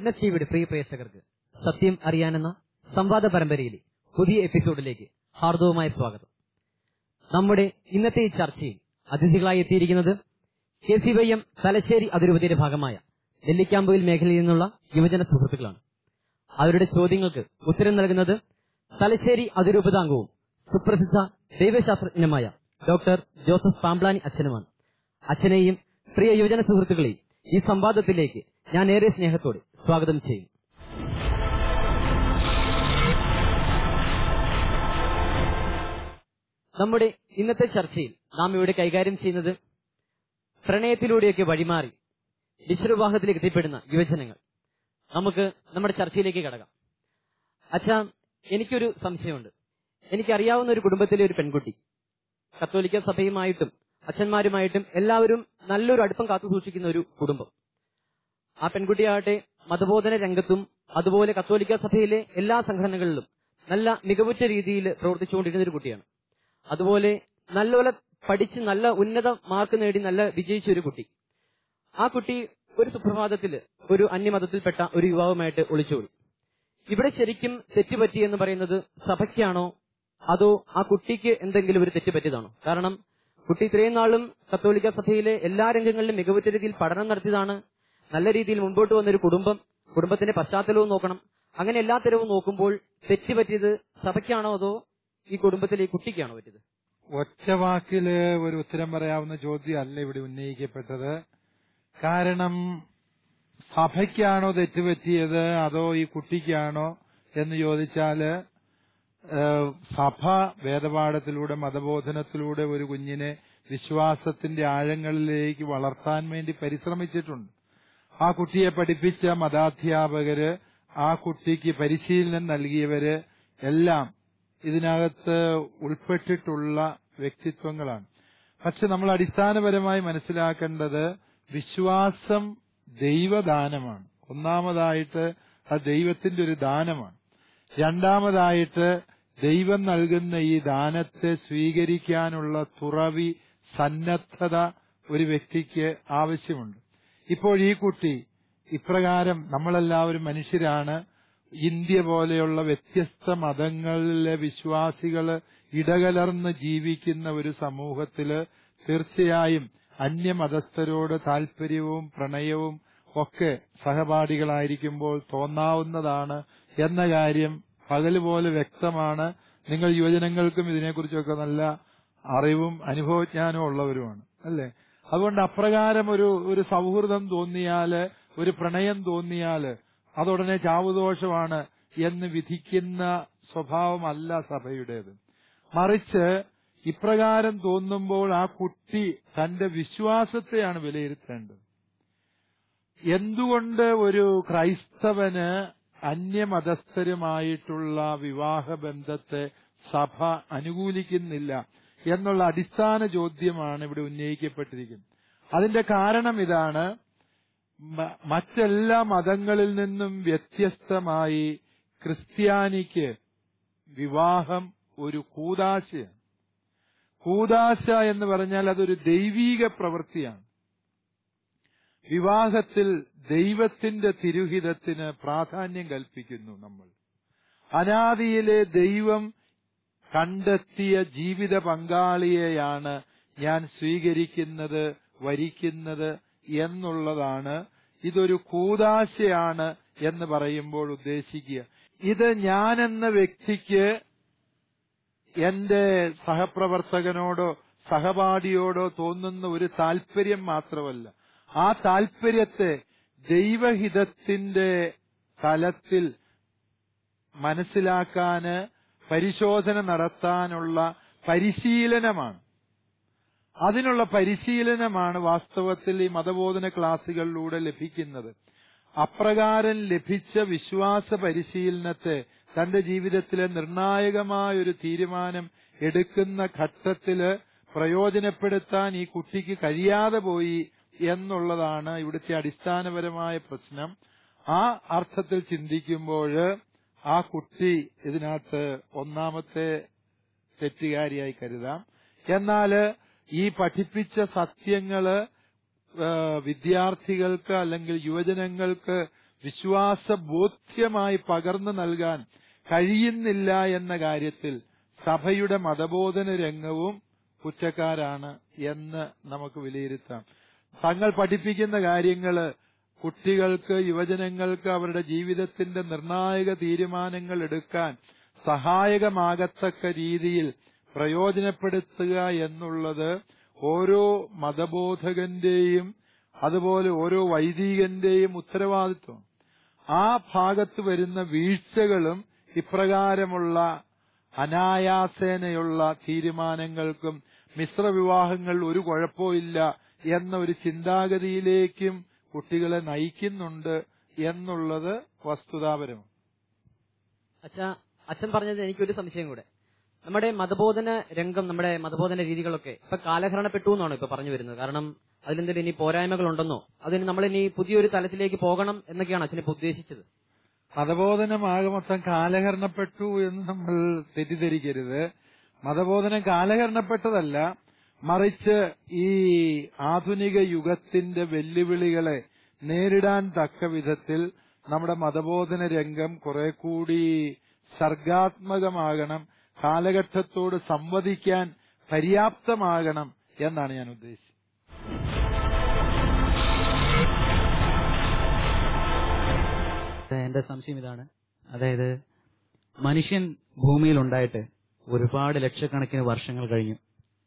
witness ടിവിയുടെ പ്രിയ പ്രേക്ഷകർക്ക് സത്യം അറിയാനെന്ന സംവാദ പരമ്പരയിലെ പുതിയ എപ്പിസോഡിലേക്ക് ഹാർദവുമായ സ്വാഗതം നമ്മുടെ ഇന്നത്തെ ഈ ചർച്ചയിൽ അതിഥികളായി എത്തിയിരിക്കുന്നത് K C Y M Thalassery അതിരൂപതയുടെ ഭാഗമായ നെല്ലിക്കാമ്പുയിൽ മേഖലയിൽ നിന്നുള്ള യുവജന സുഹൃത്തുക്കളാണ് അവരുടെ ചോദ്യങ്ങൾക്ക് ഉത്തരം നൽകുന്നത് തലശ്ശേരി അതിരൂപതാംഗവും സുപ്രസിദ്ധ ദൈവശാസ്ത്രജ്ഞനുമായ ഡോക്ടർ ജോസഫ് പാംബ്ലാനി അച്ഛനുമാണ് അച്ഛനെയും പ്രിയ യുവജന സുഹൃത്തുക്കളെയും ഈ സംവാദത്തിലേക്ക് ഞാൻ ഏറെ സ്നേഹത്തോടെ സ്വാഗതം ചെയ്യും നമ്മുടെ ഇന്നത്തെ ചർച്ചയിൽ നാം ഇവിടെ കൈകാര്യം ചെയ്യുന്നത് പ്രണയത്തിലൂടെയൊക്കെ വഴിമാറി വിശ്വവിവാഹത്തിലേക്ക് എത്തിപ്പെടുന്ന യുവജനങ്ങൾ നമുക്ക് നമ്മുടെ ചർച്ചയിലേക്ക് കടക്കാം അച്ഛാ എനിക്കൊരു സംശയമുണ്ട് എനിക്കറിയാവുന്ന ഒരു കുടുംബത്തിലെ ഒരു പെൺകുട്ടി കത്തോലിക്ക സഭയുമായിട്ടും അച്ഛന്മാരുമായിട്ടും എല്ലാവരും നല്ലൊരു അടുപ്പം കാത്തു സൂക്ഷിക്കുന്ന ഒരു കുടുംബം ആ പെൺകുട്ടിയാകട്ടെ മതബോധന രംഗത്തും അതുപോലെ കത്തോലിക്ക സഭയിലെ എല്ലാ സംഘടനകളിലും നല്ല മികവുറ്റ രീതിയിൽ പ്രവർത്തിച്ചുകൊണ്ടിരുന്ന ഒരു കുട്ടിയാണ് അതുപോലെ നല്ലപോലെ പഠിച്ച് നല്ല ഉന്നത മാർക്ക് നേടി നല്ല വിജയിച്ച ഒരു കുട്ടി ആ കുട്ടി ഒരു സുപ്രഭാതത്തിൽ ഒരു അന്യമതത്തിൽപ്പെട്ട ഒരു യുവാവുമായിട്ട് ഒളിച്ചോടി ഇവിടെ ശരിക്കും തെറ്റുപറ്റി എന്ന് പറയുന്നത് സഭയ്ക്കാണോ അതോ ആ കുട്ടിക്ക് എന്തെങ്കിലും ഒരു തെറ്റ് പറ്റിയതാണോ കാരണം കുട്ടി ഇത്രയും നാളും കത്തോലിക്ക സഭയിലെ എല്ലാ രംഗങ്ങളിലും മികവുറ്റ രീതിയിൽ പഠനം നടത്തിയതാണ് നല്ല രീതിയിൽ മുൻപോട്ട് വന്ന ഒരു കുടുംബം കുടുംബത്തിന്റെ പശ്ചാത്തലവും നോക്കണം അങ്ങനെ എല്ലാ തരവും നോക്കുമ്പോൾ തെറ്റ് പറ്റിയത് സഭയ്ക്കാണോ അതോ ഈ കുടുംബത്തിലെ ഈ കുട്ടിക്കാണോ പറ്റിയത് ഒറ്റ വാക്കില് ഒരു ഉത്തരം പറയാവുന്ന ചോദ്യം അല്ല ഇവിടെ ഉന്നയിക്കപ്പെട്ടത് കാരണം സഭയ്ക്കാണോ തെറ്റുപറ്റിയത് അതോ ഈ കുട്ടിക്കാണോ എന്ന് ചോദിച്ചാല് ഏഹ്, സഭ വേദപാഠത്തിലൂടെ മതബോധനത്തിലൂടെ ഒരു കുഞ്ഞിനെ വിശ്വാസത്തിന്റെ ആഴങ്ങളിലേക്ക് വളർത്താൻ വേണ്ടി പരിശ്രമിച്ചിട്ടുണ്ട് ആ കുട്ടിയെ പഠിപ്പിച്ച മതാധ്യാപകര് ആ കുട്ടിക്ക് പരിശീലനം നൽകിയവര് എല്ലാം ഇതിനകത്ത് ഉൾപ്പെട്ടിട്ടുള്ള വ്യക്തിത്വങ്ങളാണ് പക്ഷെ നമ്മൾ അടിസ്ഥാനപരമായി മനസ്സിലാക്കേണ്ടത് വിശ്വാസം ദൈവദാനമാണ് ഒന്നാമതായിട്ട് അത് ദൈവത്തിന്റെ ഒരു ദാനമാണ് രണ്ടാമതായിട്ട് ദൈവം നൽകുന്ന ഈ ദാനത്തെ സ്വീകരിക്കാനുള്ള തുറവി സന്നദ്ധത ഒരു വ്യക്തിക്ക് ആവശ്യമുണ്ട് ഇപ്പോൾ ഈ കുട്ടി ഇപ്രകാരം നമ്മളെല്ലാവരും മനുഷ്യരാണ് ഇന്ത്യ പോലെയുള്ള വ്യത്യസ്ത മതങ്ങളിലെ വിശ്വാസികള് ഇടകലർന്ന് ജീവിക്കുന്ന ഒരു സമൂഹത്തില് തീർച്ചയായും അന്യമതസ്ഥരോട് താല്പര്യവും പ്രണയവും ഒക്കെ സഹപാഠികളായിരിക്കുമ്പോൾ തോന്നാവുന്നതാണ് എന്ന കാര്യം പകല് പോലെ വ്യക്തമാണ് നിങ്ങൾ യുവജനങ്ങൾക്കും ഇതിനെക്കുറിച്ചൊക്കെ നല്ല അറിവും അനുഭവജ്ഞാനവും ഉള്ളവരുമാണ് അല്ലേ അതുകൊണ്ട് അപ്രകാരം ഒരു ഒരു സൗഹൃദം തോന്നിയാല് ഒരു പ്രണയം തോന്നിയാല് അതുടനെ ചാവുദോഷമാണ് എന്ന് വിധിക്കുന്ന സ്വഭാവമല്ല സഭയുടേത് മറിച്ച് ഇപ്രകാരം തോന്നുമ്പോൾ ആ കുട്ടി തന്റെ വിശ്വാസത്തെയാണ് വിലയിരുത്തേണ്ടത് എന്തുകൊണ്ട് ഒരു ക്രൈസ്തവന് അന്യമതസ്ഥരുമായിട്ടുള്ള വിവാഹബന്ധത്തെ സഭ അനുകൂലിക്കുന്നില്ല എന്നുള്ള അടിസ്ഥാന ചോദ്യമാണ് ഇവിടെ ഉന്നയിക്കപ്പെട്ടിരിക്കുന്നത് അതിന്റെ കാരണം ഇതാണ് മ- മറ്റെല്ലാ മതങ്ങളിൽ നിന്നും വ്യത്യസ്തമായി ക്രിസ്ത്യാനിക്ക് വിവാഹം ഒരു കൂതാശയാണ് കൂതാശ എന്ന് പറഞ്ഞാൽ അതൊരു ദൈവീക പ്രവൃത്തിയാണ് വിവാഹത്തിൽ ദൈവത്തിന്റെ തിരുഹിതത്തിന് പ്രാധാന്യം കൽപ്പിക്കുന്നു നമ്മൾ അനാദിയിലെ ദൈവം കണ്ടെത്തിയ ജീവിത പങ്കാളിയെയാണ് ഞാൻ സ്വീകരിക്കുന്നത് വരിക്കുന്നത് എന്നുള്ളതാണ് ഇതൊരു കൂതാശയാണ് എന്ന് പറയുമ്പോൾ ഉദ്ദേശിക്കുക ഇത് ഞാനെന്ന വ്യക്തിക്ക് എന്റെ സഹപ്രവർത്തകനോടോ സഹപാഠിയോടോ തോന്നുന്ന ഒരു താല്പര്യം മാത്രമല്ല ആ താല്പര്യത്തെ ദൈവഹിതത്തിന്റെ തലത്തിൽ മനസ്സിലാക്കാന് പരിശോധന നടത്താനുള്ള പരിശീലനമാണ് അതിനുള്ള പരിശീലനമാണ് വാസ്തവത്തിൽ ഈ മതബോധന ക്ലാസുകളിലൂടെ ലഭിക്കുന്നത് അപ്രകാരം ലഭിച്ച വിശ്വാസ പരിശീലനത്തെ തന്റെ ജീവിതത്തിലെ നിർണായകമായ ഒരു തീരുമാനം എടുക്കുന്ന ഘട്ടത്തില് പ്രയോജനപ്പെടുത്താൻ ഈ കുട്ടിക്ക് കഴിയാതെ പോയി എന്നുള്ളതാണ് ഇവിടുത്തെ അടിസ്ഥാനപരമായ പ്രശ്നം ആ അർത്ഥത്തിൽ ചിന്തിക്കുമ്പോൾ ആ കുട്ടി ഇതിനകത്ത് ഒന്നാമത്തെ തെറ്റുകാരിയായി കരുതാം എന്നാല് ഈ പഠിപ്പിച്ച സത്യങ്ങള് ആ, വിദ്യാർത്ഥികൾക്ക് അല്ലെങ്കിൽ യുവജനങ്ങൾക്ക് വിശ്വാസ ബോധ്യമായി പകർന്നു നൽകാൻ കഴിയുന്നില്ല എന്ന കാര്യത്തിൽ സഭയുടെ മതബോധന രംഗവും കുറ്റക്കാരാണ് എന്ന് നമുക്ക് വിലയിരുത്താം തങ്ങൾ പഠിപ്പിക്കുന്ന കാര്യങ്ങള് കുട്ടികൾക്ക് യുവജനങ്ങൾക്ക് അവരുടെ ജീവിതത്തിന്റെ നിർണായക തീരുമാനങ്ങൾ എടുക്കാൻ സഹായകമാകത്തക്ക രീതിയിൽ പ്രയോജനപ്പെടുത്തുക എന്നുള്ളത് ഓരോ മതബോധകന്റെയും അതുപോലെ ഓരോ വൈദികന്റെയും ഉത്തരവാദിത്വം ആ ഭാഗത്ത് വരുന്ന വീഴ്ചകളും ഇപ്രകാരമുള്ള അനായാസേനയുള്ള തീരുമാനങ്ങൾക്കും മിശ്രവിവാഹങ്ങൾ ഒരു കുഴപ്പമില്ല എന്ന ഒരു ചിന്താഗതിയിലേക്കും കുട്ടികളെ നയിക്കുന്നുണ്ട് എന്നുള്ളത് വസ്തുതാപരമാണ് അച്ഛാ അച്ഛൻ പറഞ്ഞത് എനിക്കൊരു സംശയം കൂടെ നമ്മുടെ മതബോധന രംഗം നമ്മുടെ മതബോധന രീതികളൊക്കെ ഇപ്പൊ കാലഹരണപ്പെട്ടു എന്നാണ് ഇപ്പൊ പറഞ്ഞു വരുന്നത് കാരണം അതിലെന്തെങ്കിലും ഇനി പോരായ്മകൾ ഉണ്ടെന്നോ അതിന് നമ്മൾ ഇനി പുതിയൊരു തലത്തിലേക്ക് പോകണം എന്നൊക്കെയാണ് അച്ഛനിപ്പോ ഉദ്ദേശിച്ചത് മതബോധനമാകെ മൊത്തം കാലഹരണപ്പെട്ടു എന്ന് നമ്മൾ തെറ്റിദ്ധരിക്കരുത് മതബോധനം കാലഹരണപ്പെട്ടതല്ല മറിച്ച് ഈ ആധുനിക യുഗത്തിന്റെ വെല്ലുവിളികളെ നേരിടാൻ തക്ക വിധത്തിൽ നമ്മുടെ മതബോധന രംഗം കുറെ കൂടി സർഗാത്മകമാകണം കാലഘട്ടത്തോട് സംവദിക്കാൻ പര്യാപ്തമാകണം എന്നാണ് ഞാൻ ഉദ്ദേശിച്ചത് എന്റെ സംശയം ഇതാണ് അതായത് മനുഷ്യൻ ഭൂമിയിൽ ഉണ്ടായിട്ട് ഒരുപാട് ലക്ഷക്കണക്കിന് വർഷങ്ങൾ കഴിഞ്ഞു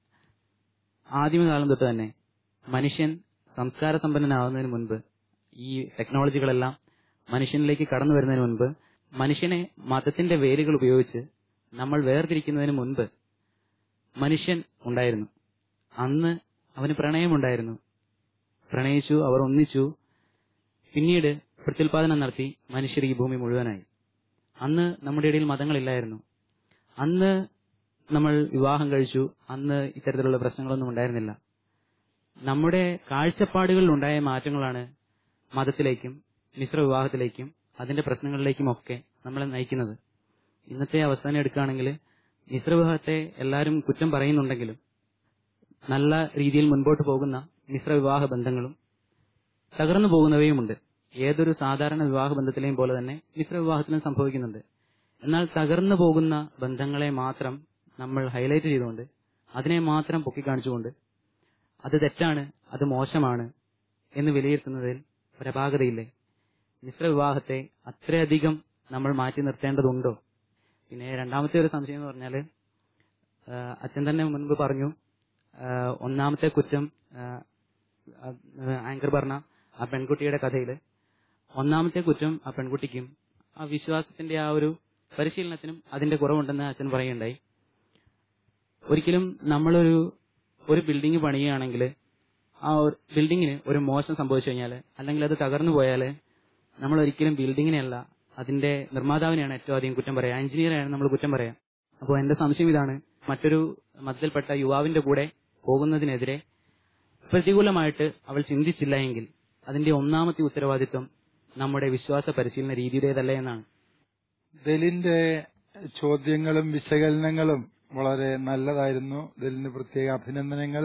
ആദ്യമകാലം തൊട്ട് തന്നെ മനുഷ്യൻ സംസ്കാര സമ്പന്നനാവുന്നതിന് മുൻപ് ഈ ടെക്നോളജികളെല്ലാം മനുഷ്യനിലേക്ക് കടന്നു വരുന്നതിന് മുൻപ് മനുഷ്യനെ മതത്തിന്റെ വേരുകൾ ഉപയോഗിച്ച് നമ്മൾ വേർതിരിക്കുന്നതിന് മുൻപ് മനുഷ്യൻ ഉണ്ടായിരുന്നു അന്ന് അവന് പ്രണയമുണ്ടായിരുന്നു പ്രണയിച്ചു അവർ ഒന്നിച്ചു പിന്നീട് പ്രത്യുൽപാദനം നടത്തി മനുഷ്യർ ഈ ഭൂമി മുഴുവനായി അന്ന് നമ്മുടെ ഇടയിൽ മതങ്ങളില്ലായിരുന്നു അന്ന് നമ്മൾ വിവാഹം കഴിച്ചു അന്ന് ഇത്തരത്തിലുള്ള പ്രശ്നങ്ങളൊന്നും ഉണ്ടായിരുന്നില്ല നമ്മുടെ കാഴ്ചപ്പാടുകളിൽ ഉണ്ടായ മാറ്റങ്ങളാണ് മതത്തിലേക്കും മിശ്ര വിവാഹത്തിലേക്കും അതിന്റെ പ്രശ്നങ്ങളിലേക്കും ഒക്കെ നമ്മളെ നയിക്കുന്നത് ഇന്നത്തെ അവസാനം എടുക്കുകയാണെങ്കിൽ മിശ്ര വിവാഹത്തെ എല്ലാവരും കുറ്റം പറയുന്നുണ്ടെങ്കിലും നല്ല രീതിയിൽ മുൻപോട്ട് പോകുന്ന മിശ്ര വിവാഹ ബന്ധങ്ങളും തകർന്നു പോകുന്നവയുമുണ്ട് ഏതൊരു സാധാരണ വിവാഹ ബന്ധത്തിലെയും പോലെ തന്നെ മിശ്ര വിവാഹത്തിലും സംഭവിക്കുന്നുണ്ട് എന്നാൽ തകർന്നു പോകുന്ന ബന്ധങ്ങളെ മാത്രം നമ്മൾ ഹൈലൈറ്റ് ചെയ്തുകൊണ്ട് അതിനെ മാത്രം പൊക്കിക്കാണിച്ചുകൊണ്ട് അത് തെറ്റാണ് അത് മോശമാണ് എന്ന് വിലയിരുത്തുന്നതിൽ ഒരപാകതയില്ലേ മിശ്ര വിവാഹത്തെ അത്രയധികം നമ്മൾ മാറ്റി നിർത്തേണ്ടതുണ്ടോ പിന്നെ രണ്ടാമത്തെ ഒരു സംശയം എന്ന് പറഞ്ഞാല് ആ, അച്ഛൻ തന്നെ മുൻപ് പറഞ്ഞു ആ, ഒന്നാമത്തെ കുറ്റം ആ, ആ, ആങ്കർ പറഞ്ഞ ആ പെൺകുട്ടിയുടെ കഥയില് ഒന്നാമത്തെ കുറ്റം ആ പെൺകുട്ടിക്കും ആ വിശ്വാസത്തിന്റെ ആ ഒരു പരിശീലനത്തിനും അതിന്റെ കുറവുണ്ടെന്ന് അച്ഛൻ പറയുകയുണ്ടായി ഒരിക്കലും നമ്മളൊരു ഒരു ബിൽഡിംഗ് പണിയുകയാണെങ്കിൽ ആ ഒരു ബിൽഡിങ്ങിന് ഒരു മോശം സംഭവിച്ചു കഴിഞ്ഞാൽ അല്ലെങ്കിൽ അത് തകർന്നു പോയാൽ നമ്മൾ ഒരിക്കലും ബിൽഡിങ്ങിനെയല്ല അതിന്റെ നിർമ്മാതാവിനെയാണ് ഏറ്റവും അധികം കുറ്റം പറയാ എഞ്ചിനീയറാണ് നമ്മൾ കുറ്റം പറയാം അപ്പോൾ എന്റെ സംശയം ഇതാണ് മറ്റൊരു മതത്തിൽപ്പെട്ട യുവാവിന്റെ കൂടെ പോകുന്നതിനെതിരെ പ്രതികൂലമായിട്ട് അവൾ ചിന്തിച്ചില്ല എങ്കിൽ അതിന്റെ ഒന്നാമത്തെ ഉത്തരവാദിത്വം നമ്മുടെ വിശ്വാസ പരിശീലന രീതിയുടേതല്ല എന്നാണ് ദലിന്റെ ചോദ്യങ്ങളും വിശകലനങ്ങളും വളരെ നല്ലതായിരുന്നു ദലിന് പ്രത്യേക അഭിനന്ദനങ്ങൾ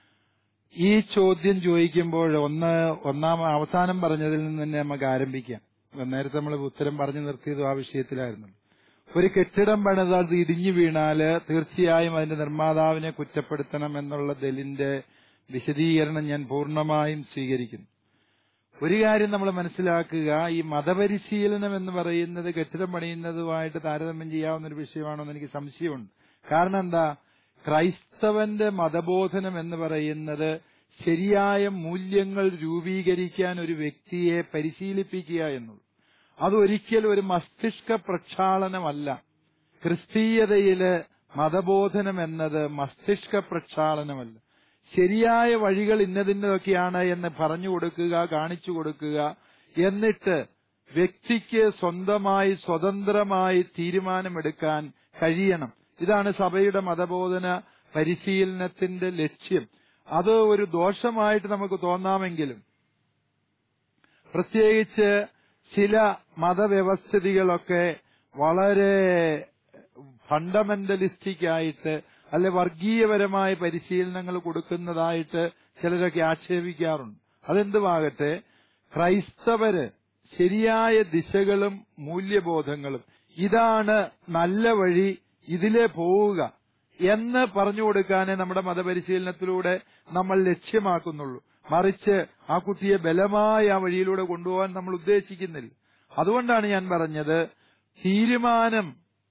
ഈ ചോദ്യം ചോദിക്കുമ്പോൾ ഒന്ന് ഒന്നാം അവസാനം പറഞ്ഞതിൽ നിന്ന് തന്നെ നമുക്ക് ആരംഭിക്കാം നേരത്തെ നമ്മൾ ഉത്തരം പറഞ്ഞു നിർത്തിയതും ആ വിഷയത്തിലായിരുന്നു ഒരു കെട്ടിടം പണിത് അത് ഇടിഞ്ഞു വീണാല് തീർച്ചയായും അതിന്റെ നിർമ്മാതാവിനെ കുറ്റപ്പെടുത്തണം എന്നുള്ള ദലിന്റെ വിശദീകരണം ഞാൻ പൂർണ്ണമായും സ്വീകരിക്കുന്നു ഒരു കാര്യം നമ്മൾ മനസ്സിലാക്കുക ഈ മതപരിശീലനം എന്ന് പറയുന്നത് കെട്ടിടം പണിയുന്നതുമായിട്ട് താരതമ്യം ചെയ്യാവുന്ന ഒരു വിഷയമാണോ എന്ന് എനിക്ക് സംശയമുണ്ട് കാരണം എന്താ ക്രൈസ്തവന്റെ മതബോധനം എന്ന് പറയുന്നത് ശരിയായ മൂല്യങ്ങൾ രൂപീകരിക്കാൻ ഒരു വ്യക്തിയെ പരിശീലിപ്പിക്കുക എന്നുള്ളൂ അതൊരിക്കലും ഒരു മസ്തിഷ്ക പ്രക്ഷാളനമല്ല ക്രിസ്തീയതയില് മതബോധനം എന്നത് മസ്തിഷ്ക പ്രക്ഷാളനമല്ല ശരിയായ വഴികൾ ഇന്നതിന്നതൊക്കെയാണ് എന്ന് പറഞ്ഞു കൊടുക്കുക കാണിച്ചു കൊടുക്കുക എന്നിട്ട് വ്യക്തിക്ക് സ്വന്തമായി സ്വതന്ത്രമായി തീരുമാനമെടുക്കാൻ കഴിയണം ഇതാണ് സഭയുടെ മതബോധന പരിശീലനത്തിന്റെ ലക്ഷ്യം അത് ഒരു ദോഷമായിട്ട് നമുക്ക് തോന്നാമെങ്കിലും പ്രത്യേകിച്ച് ചില മതവ്യവസ്ഥിതികളൊക്കെ വളരെ ഫണ്ടമെന്റലിസ്റ്റിക് ആയിട്ട് അല്ലെ വർഗീയപരമായ പരിശീലനങ്ങൾ കൊടുക്കുന്നതായിട്ട് ചിലരൊക്കെ ആക്ഷേപിക്കാറുണ്ട് അതെന്തുമാകട്ടെ ക്രൈസ്തവര് ശരിയായ ദിശകളും മൂല്യബോധങ്ങളും ഇതാണ് നല്ല വഴി ഇതിലേ പോവുക എന്ന് പറഞ്ഞു കൊടുക്കാനേ നമ്മുടെ മതപരിശീലനത്തിലൂടെ നമ്മൾ ലക്ഷ്യമാക്കുന്നുള്ളൂ മറിച്ച് ആ കുട്ടിയെ ബലമായ ആ വഴിയിലൂടെ കൊണ്ടുപോകാൻ നമ്മൾ ഉദ്ദേശിക്കുന്നില്ല അതുകൊണ്ടാണ് ഞാൻ പറഞ്ഞത് തീരുമാനം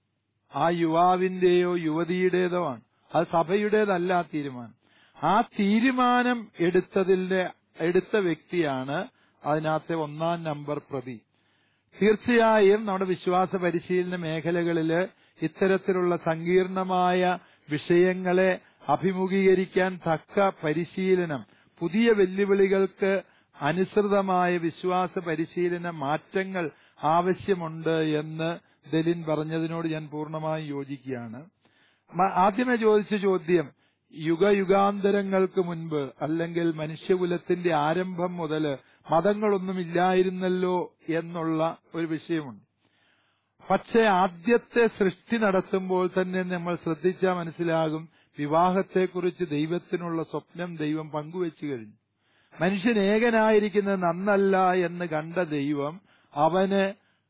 ആ യുവാവിന്റെയോ യുവതിയുടേതോ ആണ് അത് സഭയുടേതല്ല ആ തീരുമാനം ആ തീരുമാനം എടുത്തതിന്റെ എടുത്ത വ്യക്തിയാണ് അതിനകത്തെ ഒന്നാം നമ്പർ പ്രതി തീർച്ചയായും നമ്മുടെ വിശ്വാസ പരിശീലന മേഖലകളില് ഇത്തരത്തിലുള്ള സങ്കീർണമായ വിഷയങ്ങളെ അഭിമുഖീകരിക്കാൻ തക്ക പരിശീലനം പുതിയ വെല്ലുവിളികൾക്ക് അനുസൃതമായ വിശ്വാസ പരിശീലന മാറ്റങ്ങൾ ആവശ്യമുണ്ട് എന്ന് ദലിൻ പറഞ്ഞതിനോട് ഞാൻ പൂർണ്ണമായും യോജിക്കുകയാണ് മ- ആദ്യമേ ചോദിച്ച ചോദ്യം യുഗയുഗാന്തരങ്ങൾക്ക് മുൻപ് അല്ലെങ്കിൽ മനുഷ്യകുലത്തിന്റെ ആരംഭം മുതൽ മതങ്ങളൊന്നുമില്ലായിരുന്നല്ലോ എന്നുള്ള ഒരു വിഷയമുണ്ട് പക്ഷേ ആദ്യത്തെ സൃഷ്ടി നടത്തുമ്പോൾ തന്നെ നമ്മൾ ശ്രദ്ധിച്ചാൽ മനസ്സിലാകും വിവാഹത്തെക്കുറിച്ച് ദൈവത്തിനുള്ള സ്വപ്നം ദൈവം പങ്കുവെച്ചു കഴിഞ്ഞു മനുഷ്യൻ ഏകനായിരിക്കുന്നത് നന്നല്ല എന്ന് കണ്ട ദൈവം അവന്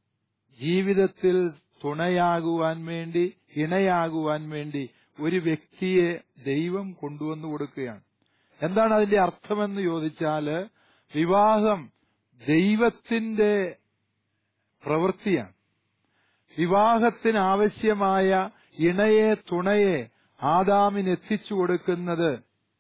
ജീവിതത്തിൽ തുണയാകുവാൻ വേണ്ടി ഇണയാകുവാൻ വേണ്ടി ഒരു വ്യക്തിയെ ദൈവം കൊണ്ടുവന്നു കൊടുക്കുകയാണ് എന്താണ് അതിന്റെ അർത്ഥമെന്ന് ചോദിച്ചാല് വിവാഹം ദൈവത്തിന്റെ പ്രവൃത്തിയാണ് വിവാഹത്തിന് ആവശ്യമായ ഇണയെ തുണയെ ആദാമിന് എത്തിച്ചു കൊടുക്കുന്നത്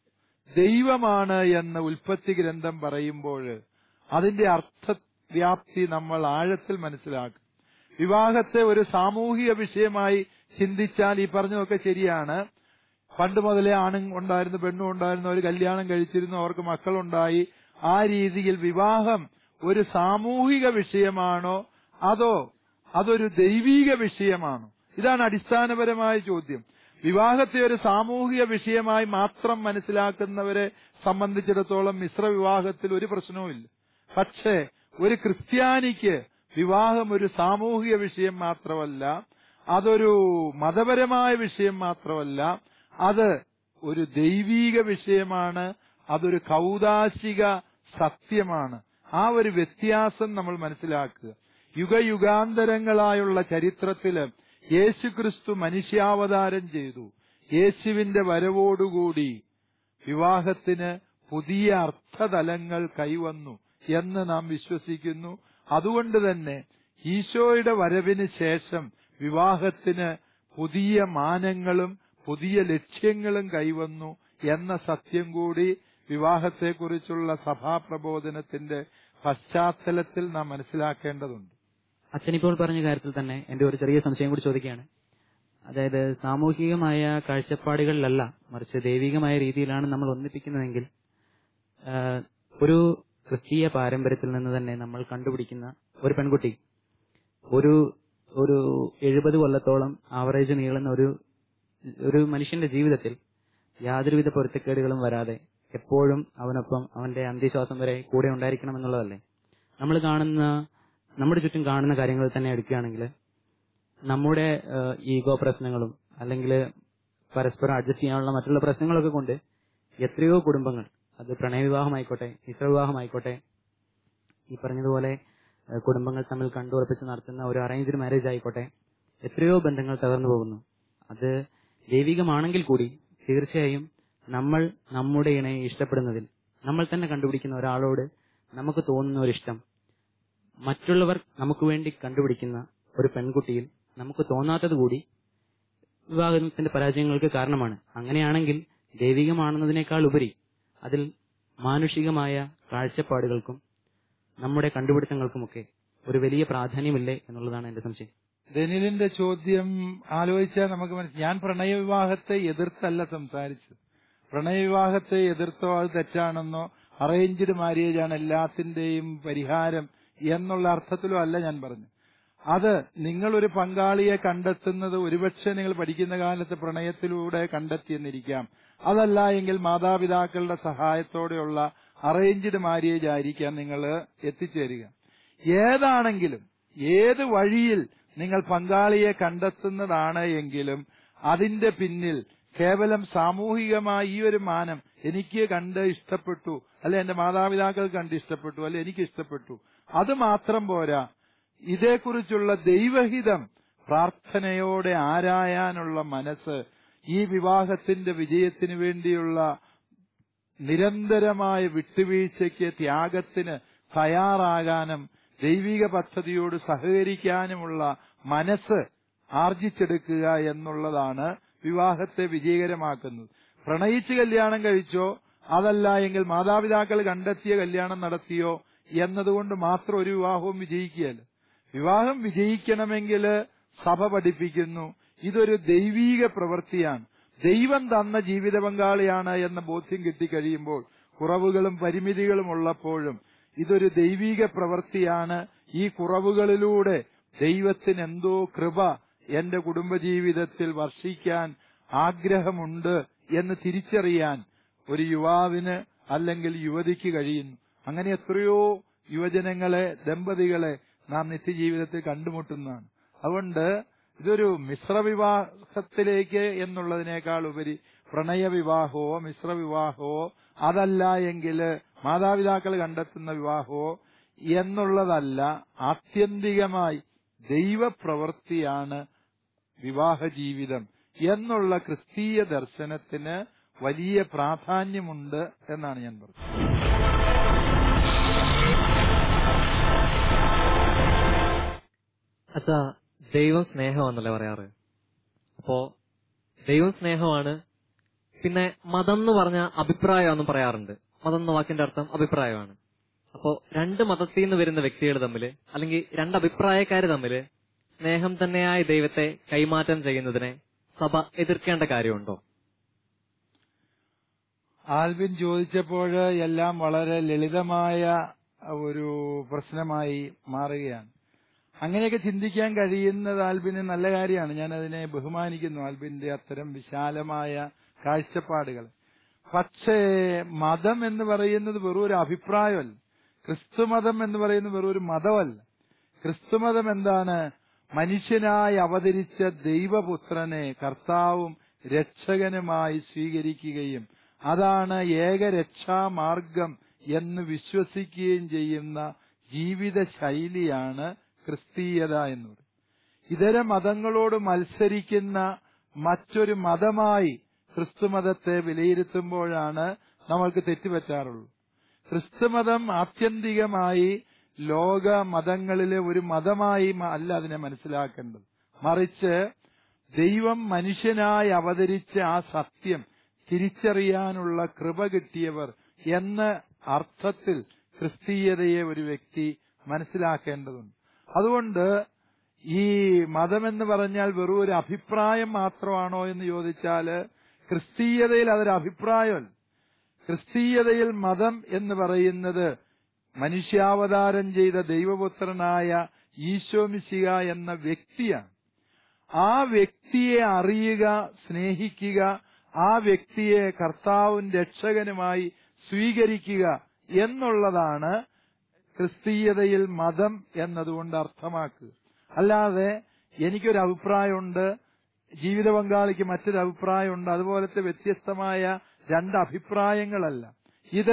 ദൈവമാണ് എന്ന് ഉൽപ്പത്തി ഗ്രന്ഥം പറയുമ്പോൾ അതിന്റെ അർത്ഥവ്യാപ്തി നമ്മൾ ആഴത്തിൽ മനസ്സിലാക്കും വിവാഹത്തെ ഒരു സാമൂഹിക വിഷയമായി ചിന്തിച്ചാൽ ഈ പറഞ്ഞതൊക്കെ ശരിയാണ് പണ്ട് മുതലേ ആണും ഉണ്ടായിരുന്നു പെണ്ണും ഉണ്ടായിരുന്നു അവർ കല്യാണം കഴിച്ചിരുന്നു അവർക്ക് മക്കളുണ്ടായി ആ രീതിയിൽ വിവാഹം ഒരു സാമൂഹിക വിഷയമാണോ അതോ അതൊരു ദൈവീക വിഷയമാണോ ഇതാണ് അടിസ്ഥാനപരമായ ചോദ്യം വിവാഹത്തെ ഒരു സാമൂഹിക വിഷയമായി മാത്രം മനസ്സിലാക്കുന്നവരെ സംബന്ധിച്ചിടത്തോളം മിശ്ര വിവാഹത്തിൽ ഒരു പ്രശ്നവുമില്ല പക്ഷേ ഒരു ക്രിസ്ത്യാനിക്ക് വിവാഹം ഒരു സാമൂഹിക വിഷയം മാത്രമല്ല അതൊരു മതപരമായ വിഷയം മാത്രമല്ല അത് ഒരു ദൈവീക വിഷയമാണ് അതൊരു കൗതാശിക സത്യമാണ് ആ ഒരു വ്യത്യാസം നമ്മൾ മനസ്സിലാക്കുക യുഗയുഗാന്തരങ്ങളായുള്ള ചരിത്രത്തില് യേശുക്രിസ്തു മനുഷ്യാവതാരം ചെയ്തു യേശുവിന്റെ വരവോടുകൂടി വിവാഹത്തിന് പുതിയ അർത്ഥതലങ്ങൾ കൈവന്നു എന്ന് നാം വിശ്വസിക്കുന്നു അതുകൊണ്ട് തന്നെ ഈശോയുടെ വരവിന് ശേഷം വിവാഹത്തിന് പുതിയ മാനങ്ങളും പുതിയ ലക്ഷ്യങ്ങളും കൈവന്നു എന്ന സത്യം കൂടി വിവാഹത്തെക്കുറിച്ചുള്ള സഭാപ്രബോധനത്തിന്റെ പശ്ചാത്തലത്തിൽ നാം മനസ്സിലാക്കേണ്ടതുണ്ട് അച്ഛനിപ്പോൾ പറഞ്ഞ കാര്യത്തിൽ തന്നെ എന്റെ ഒരു ചെറിയ സംശയം കൂടി ചോദിക്കുകയാണ് അതായത് സാമൂഹികമായ കാഴ്ചപ്പാടുകളിലല്ല മറിച്ച് ദൈവികമായ രീതിയിലാണ് നമ്മൾ ഒന്നിപ്പിക്കുന്നതെങ്കിൽ ആ, ഒരു ക്രിസ്തീയ പാരമ്പര്യത്തിൽ നിന്ന് തന്നെ നമ്മൾ കണ്ടുപിടിക്കുന്ന ഒരു പെൺകുട്ടി ഒരു ഒരു എഴുപത് കൊല്ലത്തോളം ആവറേജ് നീളുന്ന ഒരു ഒരു മനുഷ്യന്റെ ജീവിതത്തിൽ യാതൊരുവിധ പൊരുത്തക്കേടുകളും വരാതെ എപ്പോഴും അവനൊപ്പം അവന്റെ അന്ത്യശ്വാസം വരെ കൂടെ ഉണ്ടായിരിക്കണം എന്നുള്ളതല്ലേ നമ്മൾ കാണുന്ന നമ്മുടെ ചുറ്റും കാണുന്ന കാര്യങ്ങൾ തന്നെ എടുക്കുകയാണെങ്കിൽ നമ്മുടെ ഈഗോ പ്രശ്നങ്ങളും അല്ലെങ്കിൽ പരസ്പരം അഡ്ജസ്റ്റ് ചെയ്യാനുള്ള മറ്റുള്ള പ്രശ്നങ്ങളൊക്കെ കൊണ്ട് എത്രയോ കുടുംബങ്ങൾ അത് പ്രണയവിവാഹമായിക്കോട്ടെ മിശ്രവിവാഹമായിക്കോട്ടെ ഈ പറഞ്ഞതുപോലെ ഏഹ്, കുടുംബങ്ങൾ തമ്മിൽ കണ്ടുറപ്പിച്ച് നടത്തുന്ന ഒരു അറേഞ്ച്ഡ് മാരേജ് ആയിക്കോട്ടെ എത്രയോ ബന്ധങ്ങൾ തകർന്നു പോകുന്നു അത് ദൈവികമാണെങ്കിൽ കൂടി തീർച്ചയായും നമ്മൾ നമ്മുടെ ഇണയെ ഇഷ്ടപ്പെടുന്നതിൽ നമ്മൾ തന്നെ കണ്ടുപിടിക്കുന്ന ഒരാളോട് നമുക്ക് തോന്നുന്ന ഒരു ഇഷ്ടം മറ്റുള്ളവർ നമുക്ക് വേണ്ടി കണ്ടുപിടിക്കുന്ന ഒരു പെൺകുട്ടിയിൽ നമുക്ക് തോന്നാത്തത് കൂടി വിവാഹത്തിന്റെ പരാജയങ്ങൾക്ക് കാരണമാണ് അങ്ങനെയാണെങ്കിൽ ദൈവികമാണെന്നതിനേക്കാൾ ഉപരി അതിൽ മാനുഷികമായ കാഴ്ചപ്പാടുകൾക്കും നമ്മുടെ കണ്ടുപിടുത്തങ്ങൾക്കുമൊക്കെ ഒരു വലിയ പ്രാധാന്യമില്ലേ എന്നുള്ളതാണ് എന്റെ സംശയം ദനിലിന്റെ ചോദ്യം ആലോചിച്ചാൽ നമുക്ക് മനസ്സിലായി ഞാൻ പ്രണയവിവാഹത്തെ എതിർത്തല്ല സംസാരിച്ചത് പ്രണയവിവാഹത്തെ എതിർത്തോ അത് തെറ്റാണെന്നോ അറേഞ്ച്ഡ് മാരേജ് ആണ് എല്ലാത്തിന്റെയും പരിഹാരം എന്നുള്ള അർത്ഥത്തിലോ അല്ല ഞാൻ പറഞ്ഞു അത് നിങ്ങളൊരു പങ്കാളിയെ കണ്ടെത്തുന്നത് ഒരുപക്ഷെ നിങ്ങൾ പഠിക്കുന്ന കാലത്ത് പ്രണയത്തിലൂടെ കണ്ടെത്തിയെന്നിരിക്കാം അതല്ല എങ്കിൽ മാതാപിതാക്കളുടെ സഹായത്തോടെയുള്ള അറേഞ്ച്ഡ് മാരേജ് ആയിരിക്കാം നിങ്ങൾ എത്തിച്ചേരുക ഏതാണെങ്കിലും ഏത് വഴിയിൽ നിങ്ങൾ പങ്കാളിയെ കണ്ടെത്തുന്നതാണ് എങ്കിലും അതിന്റെ പിന്നിൽ കേവലം സാമൂഹികമായ ഈ ഒരു മാനം എനിക്ക് കണ്ട് ഇഷ്ടപ്പെട്ടു അല്ലെ എന്റെ മാതാപിതാക്കൾ കണ്ട് ഇഷ്ടപ്പെട്ടു അല്ലെ എനിക്ക് ഇഷ്ടപ്പെട്ടു അത് മാത്രം പോരാ ഇതേക്കുറിച്ചുള്ള ദൈവഹിതം പ്രാർത്ഥനയോടെ ആരായാനുള്ള മനസ്സ് ഈ വിവാഹത്തിന്റെ വിജയത്തിന് വേണ്ടിയുള്ള നിരന്തരമായ വിട്ടുവീഴ്ചയ്ക്ക് ത്യാഗത്തിന് തയ്യാറാകാനും ദൈവിക പദ്ധതിയോട് സഹകരിക്കാനുമുള്ള മനസ്സ് ആർജിച്ചെടുക്കുക എന്നുള്ളതാണ് വിവാഹത്തെ വിജയകരമാക്കുന്നത് പ്രണയിച്ച് കല്യാണം കഴിച്ചോ അതല്ല എങ്കിൽ മാതാപിതാക്കൾ കണ്ടെത്തിയ കല്യാണം നടത്തിയോ എന്നതുകൊണ്ട് മാത്രം ഒരു വിവാഹവും വിജയിക്കുകയല്ല വിവാഹം വിജയിക്കണമെങ്കിൽ സഭ പഠിപ്പിക്കുന്നു ഇതൊരു ദൈവീക പ്രവൃത്തിയാണ് ദൈവം തന്ന ജീവിത പങ്കാളിയാണ് എന്ന ബോധ്യം കിട്ടിക്കഴിയുമ്പോൾ കുറവുകളും പരിമിതികളും ഉള്ളപ്പോഴും ഇതൊരു ദൈവീക പ്രവൃത്തിയാണ് ഈ കുറവുകളിലൂടെ ദൈവത്തിന് എന്തോ കൃപ എന്റെ കുടുംബജീവിതത്തിൽ വർഷിക്കാൻ ആഗ്രഹമുണ്ട് എന്ന് തിരിച്ചറിയാൻ ഒരു യുവാവിന് അല്ലെങ്കിൽ യുവതിക്ക് കഴിയുന്നു അങ്ങനെ എത്രയോ യുവജനങ്ങളെ ദമ്പതികളെ നാം നിത്യജീവിതത്തിൽ കണ്ടുമുട്ടുന്നതാണ് അതുകൊണ്ട് ഇതൊരു മിശ്രവിവാഹത്തിലേക്ക് എന്നുള്ളതിനേക്കാൾ ഉപരി പ്രണയവിവാഹമോ മിശ്രവിവാഹമോ അതല്ല എങ്കിൽ മാതാപിതാക്കൾ കണ്ടെത്തുന്ന വിവാഹമോ എന്നുള്ളതല്ല ആത്യന്തികമായി ദൈവപ്രവൃത്തിയാണ് വിവാഹ ജീവിതം എന്നുള്ള ക്രിസ്തീയ ദർശനത്തിന് വലിയ പ്രാധാന്യമുണ്ട് എന്നാണ് ഞാൻ പറഞ്ഞത് അച്ഛാ ദൈവം സ്നേഹമാണെന്നല്ലേ പറയാറ് അപ്പോ ദൈവം സ്നേഹമാണ് പിന്നെ മതം എന്ന് പറഞ്ഞ അഭിപ്രായമാണെന്നും പറയാറുണ്ട് മതം എന്ന വാക്കിന്റെ അർത്ഥം അഭിപ്രായമാണ് അപ്പോ രണ്ട് മതത്തിൽ നിന്ന് വരുന്ന വ്യക്തികൾ തമ്മിൽ അല്ലെങ്കിൽ രണ്ട് അഭിപ്രായക്കാർ തമ്മിൽ സ്നേഹം തന്നെയായ ദൈവത്തെ കൈമാറ്റം ചെയ്യുന്നതിനെ സഭ എതിർക്കേണ്ട കാര്യമുണ്ടോ ആൽവിൻ ചോദിച്ചപ്പോൾ എല്ലാം വളരെ ലളിതമായ ഒരു പ്രശ്നമായി മാറുകയാണ് അങ്ങനെയൊക്കെ ചിന്തിക്കാൻ കഴിയുന്നത് ആൽബിന് നല്ല കാര്യമാണ് ഞാൻ അതിനെ ബഹുമാനിക്കുന്നു ആൽബിന്റെ അത്തരം വിശാലമായ കാഴ്ചപ്പാടുകൾ പക്ഷേ മതം എന്ന് പറയുന്നത് വെറും ഒരു അഭിപ്രായമല്ല ക്രിസ്തുമതം എന്ന് പറയുന്നത് വെറും ഒരു മതമല്ല ക്രിസ്തുമതം എന്താണ് മനുഷ്യനായി അവതരിച്ച ദൈവപുത്രനെ കർത്താവും രക്ഷകനുമായി സ്വീകരിക്കുകയും അതാണ് ഏകരക്ഷാമാർഗം എന്ന് വിശ്വസിക്കുകയും ചെയ്യുന്ന ജീവിത ശൈലിയാണ് ക്രിസ്തീയത എന്ന് പറയും ഇതര മതങ്ങളോട് മത്സരിക്കുന്ന മറ്റൊരു മതമായി ക്രിസ്തുമതത്തെ വിലയിരുത്തുമ്പോഴാണ് നമ്മൾക്ക് തെറ്റുപറ്റാറുള്ളത് ക്രിസ്തുമതം ആത്യന്തികമായി ലോക മതങ്ങളിലെ ഒരു മതമായി മ- അല്ല അതിനെ മനസ്സിലാക്കേണ്ടത് മറിച്ച് ദൈവം മനുഷ്യനായി അവതരിച്ച ആ സത്യം തിരിച്ചറിയാനുള്ള കൃപ കിട്ടിയവർ എന്ന അർത്ഥത്തിൽ ക്രിസ്തീയതയെ ഒരു വ്യക്തി മനസ്സിലാക്കേണ്ടതുണ്ട് അതുകൊണ്ട് ഈ മതമെന്ന് പറഞ്ഞാൽ വെറും ഒരു അഭിപ്രായം മാത്രമാണോ എന്ന് ചോദിച്ചാല് ക്രിസ്തീയതയിൽ അതൊരു അഭിപ്രായമല്ല ക്രിസ്തീയതയിൽ മതം എന്ന് പറയുന്നത് മനുഷ്യാവതാരം ചെയ്ത ദൈവപുത്രനായ ഈശോമിശിക എന്ന വ്യക്തിയാണ് ആ വ്യക്തിയെ അറിയുക സ്നേഹിക്കുക ആ വ്യക്തിയെ കർത്താവും രക്ഷകനുമായി സ്വീകരിക്കുക എന്നുള്ളതാണ് ക്രിസ്തീയതയിൽ മതം എന്നതുകൊണ്ട് അർത്ഥമാക്കുക അല്ലാതെ എനിക്കൊരു അഭിപ്രായമുണ്ട് ജീവിത പങ്കാളിക്ക് മറ്റൊരു അഭിപ്രായമുണ്ട് അതുപോലത്തെ വ്യത്യസ്തമായ രണ്ട് അഭിപ്രായങ്ങളല്ല ഇത്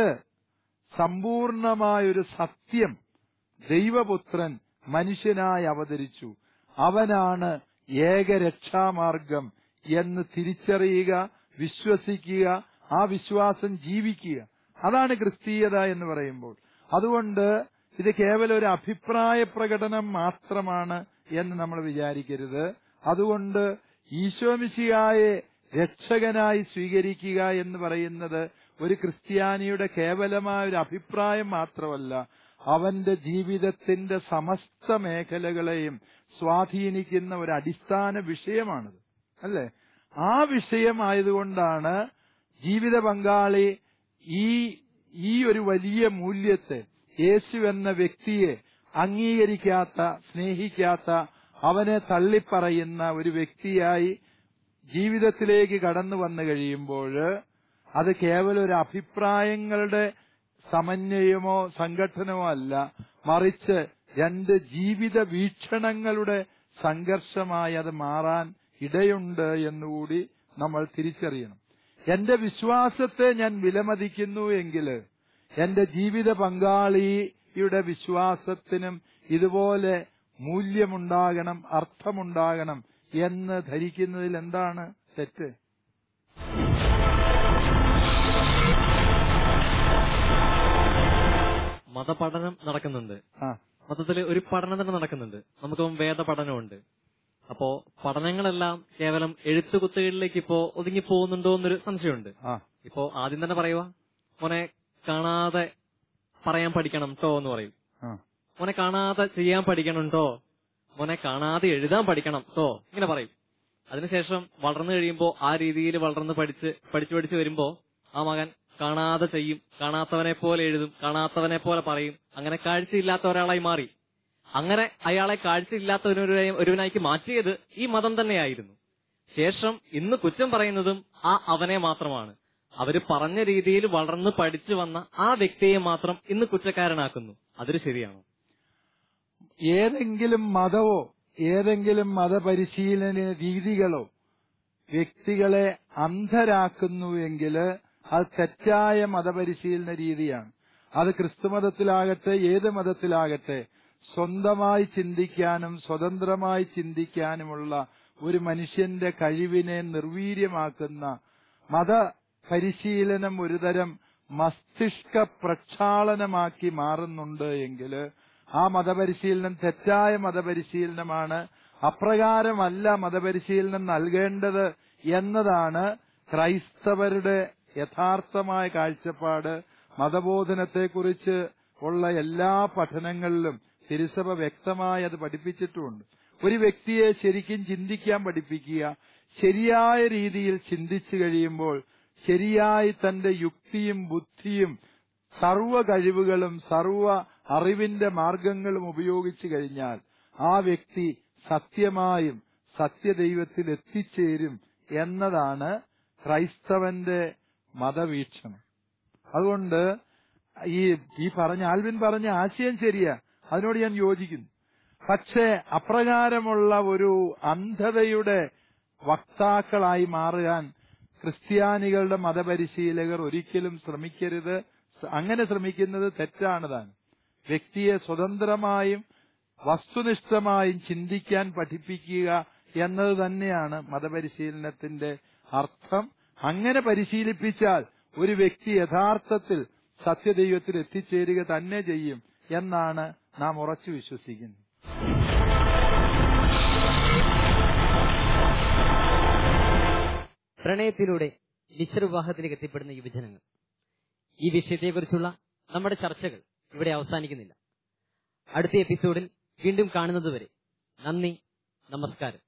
സമ്പൂർണമായൊരു സത്യം ദൈവപുത്രൻ മനുഷ്യനായി അവതരിച്ചു അവനാണ് ഏകരക്ഷാമാർഗം എന്ന് തിരിച്ചറിയുക വിശ്വസിക്കുക ആ വിശ്വാസം ജീവിക്കുക അതാണ് ക്രിസ്തീയത എന്ന് പറയുമ്പോൾ അതുകൊണ്ട് ഇത് കേവലം ഒരു അഭിപ്രായ പ്രകടനം മാത്രമാണ് എന്ന് നമ്മൾ വിചാരിക്കരുത് അതുകൊണ്ട് ഈശോമിശിയായെ രക്ഷകനായി സ്വീകരിക്കുക എന്ന് പറയുന്നത് ഒരു ക്രിസ്ത്യാനിയുടെ കേവലമായ ഒരു അഭിപ്രായം മാത്രമല്ല അവന്റെ ജീവിതത്തിന്റെ സമസ്ത മേഖലകളെയും സ്വാധീനിക്കുന്ന ഒരു അടിസ്ഥാന വിഷയമാണിത് അല്ലേ ആ വിഷയമായതുകൊണ്ടാണ് ജീവിത പങ്കാളി ഈ ഈ ഒരു വലിയ മൂല്യത്തെ യേശു എന്ന വ്യക്തിയെ അംഗീകരിക്കാത്ത സ്നേഹിക്കാത്ത അവനെ തള്ളിപ്പറയുന്ന ഒരു വ്യക്തിയായി ജീവിതത്തിലേക്ക് കടന്നു വന്നു കഴിയുമ്പോൾ അത് കേവലം ഒരു അഭിപ്രായങ്ങളുടെ സമന്വയമോ സംഘടനമോ അല്ല മറിച്ച് രണ്ട് ജീവിത വീക്ഷണങ്ങളുടെ സംഘർഷമായി അത് മാറാൻ ഇടയുണ്ട് എന്നുകൂടി നമ്മൾ തിരിച്ചറിയണം എന്റെ വിശ്വാസത്തെ ഞാൻ വിലമതിക്കുന്നു എങ്കിൽ എന്റെ ജീവിത വ്യക്തിയുടെ വിശ്വാസത്തിനും ഇതുപോലെ മൂല്യമുണ്ടാകണം അർത്ഥമുണ്ടാകണം എന്ന് ധരിക്കുന്നതിൽ എന്താണ് തെറ്റ് മതപഠനം നടക്കുന്നുണ്ട് ആ മൊത്തത്തിൽ ഒരു പഠനം തന്നെ നടക്കുന്നുണ്ട് നമുക്ക് വേദ പഠനമുണ്ട് അപ്പോ പഠനങ്ങളെല്ലാം കേവലം എഴുത്തുകുത്തുകളിലേക്ക് ഇപ്പോ ഒതുങ്ങി പോകുന്നുണ്ടോ എന്നൊരു സംശയമുണ്ട് ആ ഇപ്പോ ആദ്യം തന്നെ പറയുക മോനെ കാണാതെ പറയാൻ പഠിക്കണം ട്ടോ എന്ന് പറയും ആ മോനെ കാണാതെ ചെയ്യാൻ പഠിക്കണം ട്ടോ മോനെ കാണാതെ എഴുതാൻ പഠിക്കണം ട്ടോ ഇങ്ങനെ പറയും അതിനുശേഷം വളർന്നു കഴിയുമ്പോ ആ രീതിയിൽ വളർന്ന് പഠിച്ച് പഠിച്ചു പഠിച്ചു വരുമ്പോ ആ മകൻ കാണാതെ ചെയ്യും കാണാത്തവനെ പോലെ എഴുതും കാണാത്തവനെ പോലെ പറയും അങ്ങനെ കാഴ്ചയില്ലാത്ത ഒരാളായി മാറി അങ്ങനെ അയാളെ കാഴ്ചയില്ലാത്ത ഒരു- ഒരുവനായിക്ക് മാറ്റിയത് ഈ മതം തന്നെയായിരുന്നു ശേഷം ഇന്ന് കുറ്റം പറയുന്നതും ആ അവനെ മാത്രമാണ് അവര് പറഞ്ഞ രീതിയിൽ വളർന്ന് പഠിച്ചു വന്ന ആ വ്യക്തിയെ മാത്രം ഇന്ന് കുറ്റക്കാരനാക്കുന്നു അതൊരു ശരിയാണോ ഏതെങ്കിലും മതവോ ഏതെങ്കിലും മതപരിശീലന രീതികളോ വ്യക്തികളെ അന്ധരാക്കുന്നുവെങ്കിൽ അത് തെറ്റായ മതപരിശീലന രീതിയാണ് അത് ക്രിസ്തുമതത്തിലാകട്ടെ ഏത് മതത്തിലാകട്ടെ സ്വന്തമായി ചിന്തിക്കാനും സ്വതന്ത്രമായി ചിന്തിക്കാനുമുള്ള ഒരു മനുഷ്യന്റെ കഴിവിനെ നിർവീര്യമാക്കുന്ന മത പരിശീലനം ഒരുതരം മസ്തിഷ്ക പ്രക്ഷാളനമാക്കി മാറുന്നുണ്ട് എങ്കിൽ ആ മതപരിശീലനം തെറ്റായ മതപരിശീലനമാണ് അപ്രകാരമല്ല മതപരിശീലനം നൽകേണ്ടത് എന്നതാണ് ക്രൈസ്തവരുടെ യഥാർത്ഥമായ കാഴ്ചപ്പാട് മതബോധനത്തെക്കുറിച്ച് ഉള്ള എല്ലാ പഠനങ്ങളിലും തിരുസഭ വ്യക്തമായി അത് പഠിപ്പിച്ചിട്ടുമുണ്ട് ഒരു വ്യക്തിയെ ശരിക്കും ചിന്തിക്കാൻ പഠിപ്പിക്കുക ശരിയായ രീതിയിൽ ചിന്തിച്ചു കഴിയുമ്പോൾ ശരിയായി തന്റെ യുക്തിയും ബുദ്ധിയും സർവ കഴിവുകളും സർവ അറിവിന്റെ മാർഗങ്ങളും ഉപയോഗിച്ചു കഴിഞ്ഞാൽ ആ വ്യക്തി സത്യമായും സത്യദൈവത്തിൽ എത്തിച്ചേരും എന്നതാണ് ക്രൈസ്തവന്റെ മതവീക്ഷണം അതുകൊണ്ട് ഈ ഈ പറഞ്ഞ ആൽവിൻ പറഞ്ഞ ആശയം ശരിയാ അതിനോട് ഞാൻ യോജിക്കുന്നു പക്ഷേ അപ്രകാരമുള്ള ഒരു അന്ധതയുടെ വക്താക്കളായി മാറാൻ ക്രിസ്ത്യാനികളുടെ മതപരിശീലകർ ഒരിക്കലും ശ്രമിക്കരുത് അങ്ങനെ ശ്രമിക്കുന്നത് തെറ്റാണ് താൻ വ്യക്തിയെ സ്വതന്ത്രമായും വസ്തുനിഷ്ഠമായും ചിന്തിക്കാൻ പഠിപ്പിക്കുക എന്നത് തന്നെയാണ് മതപരിശീലനത്തിന്റെ അർത്ഥം അങ്ങനെ പരിശീലിപ്പിച്ചാൽ ഒരു വ്യക്തി യഥാർത്ഥത്തിൽ സത്യദൈവത്തിൽ എത്തിച്ചേരുക തന്നെ ചെയ്യും എന്നാണ് നാം ഉറച്ചു വിശ്വസിക്കുന്നത് പ്രണയത്തിലൂടെ നിശ്ചരവിവാഹത്തിലേക്ക് എത്തിപ്പെടുന്ന യുവജനങ്ങൾ ഈ വിഷയത്തെക്കുറിച്ചുള്ള നമ്മുടെ ചർച്ചകൾ ഇവിടെ അവസാനിക്കുന്നില്ല അടുത്ത എപ്പിസോഡിൽ വീണ്ടും കാണുന്നതുവരെ നന്ദി നമസ്കാരം